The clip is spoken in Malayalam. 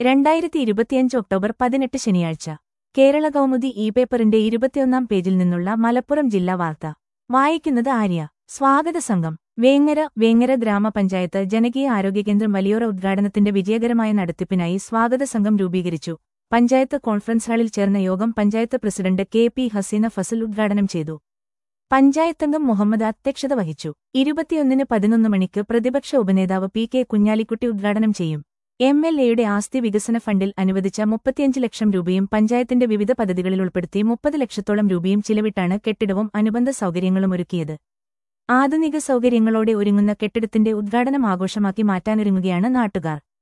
രണ്ടായിരത്തി ഇരുപത്തിയഞ്ച് ഒക്ടോബർ പതിനെട്ട് ശനിയാഴ്ച കേരള കൗമുദി ഇ പേപ്പറിന്റെ ഇരുപത്തിയൊന്നാം പേജിൽ നിന്നുള്ള മലപ്പുറം ജില്ലാ വാർത്ത വായിക്കുന്നത് ആര്യ സ്വാഗത സംഘം വേങ്ങര വേങ്ങര ഗ്രാമപഞ്ചായത്ത് ജനകീയ ആരോഗ്യകേന്ദ്രം വലിയോറ ഉദ്ഘാടനത്തിന്റെ വിജയകരമായ നടത്തിപ്പിനായി സ്വാഗത സംഘം രൂപീകരിച്ചു പഞ്ചായത്ത് കോൺഫറൻസ് ഹാളിൽ ചേർന്ന യോഗം panchayat president K P Haseena Fazal ഉദ്ഘാടനം ചെയ്തു പഞ്ചായത്തംഗം മുഹമ്മദ് അധ്യക്ഷത വഹിച്ചു ഇരുപത്തിയൊന്നിന് പതിനൊന്ന് മണിക്ക് പ്രതിപക്ഷ ഉപനേതാവ് പി കെ കുഞ്ഞാലിക്കുട്ടി ഉദ്ഘാടനം ചെയ്യും എം എൽ എയുടെ ആസ്തി വികസന ഫണ്ടിൽ അനുവദിച്ച മുപ്പത്തിയഞ്ച് ലക്ഷം രൂപയും പഞ്ചായത്തിന്റെ വിവിധ പദ്ധതികളിൽ ഉൾപ്പെടുത്തി മുപ്പത് ലക്ഷത്തോളം രൂപയും ചിലവിട്ടാണ് കെട്ടിടവും അനുബന്ധ സൗകര്യങ്ങളും ഒരുക്കിയത് ആധുനിക സൗകര്യങ്ങളോടെ ഒരുങ്ങുന്ന കെട്ടിടത്തിന്റെ ഉദ്ഘാടനം ആഘോഷമാക്കി മാറ്റാനൊരുങ്ങുകയാണ് നാട്ടുകാർ